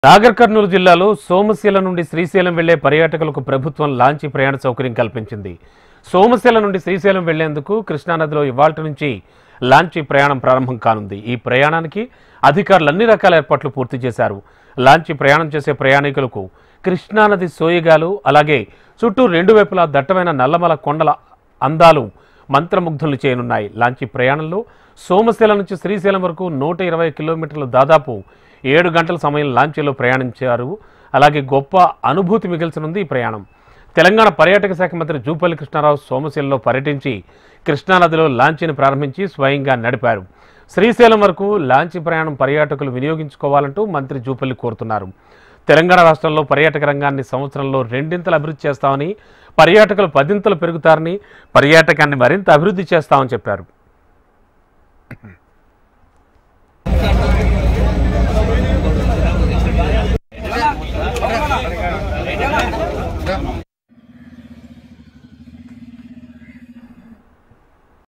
నాగర్ కర్నూలు జిల్లాలో సోమశీల నుండి శ్రీశైలం వెళ్లే పర్యాటకులకు ప్రభుత్వం లాంచీ ప్రయాణ సౌకర్యం కల్పించింది సోమశీల నుండి శ్రీశైలం వెళ్లేందుకు కృష్ణానదిలో ఇవాళ నుంచి లాంచీ ప్రయాణం ప్రారంభం కానుంది ఈ ప్రయాణానికి అధికారులు అన్ని రకాల ఏర్పాట్లు పూర్తి చేశారు లాంచీ ప్రయాణం చేసే ప్రయాణికులకు కృష్ణానది సోయగాలు అలాగే చుట్టూ రెండు వైపులా దట్టమైన నల్లమల కొండల అందాలు మంత్రముగ్ధులు చేయనున్నాయి లాంచీ ప్రయాణంలో సోమశీల నుంచి శ్రీశైలం వరకు నూట ఇరవై కిలోమీటర్లు దాదాపు ఏడు గంటల సమయం లాంచీలో ప్రయాణించారు అలాగే గొప్ప అనుభూతి మిగిల్చనుంది ఈ ప్రయాణం తెలంగాణ పర్యాటక శాఖ మంత్రి జూపల్లి కృష్ణారావు సోమశీలలో పర్యటించి కృష్ణానదిలో లాంచీని ప్రారంభించి స్వయంగా నడిపారు శ్రీశైలం వరకు లాంచీ ప్రయాణం పర్యాటకులు వినియోగించుకోవాలంటూ మంత్రి జూపల్లి కోరుతున్నారు తెలంగాణ రాష్ట్రంలో పర్యాటక రంగాన్ని సంవత్సరంలో రెండింతలు అభివృద్ధి చేస్తామని పర్యాటకులు పదింతలు పెరుగుతారని పర్యాటకాన్ని మరింత అభివృద్ధి చేస్తామని చెప్పారు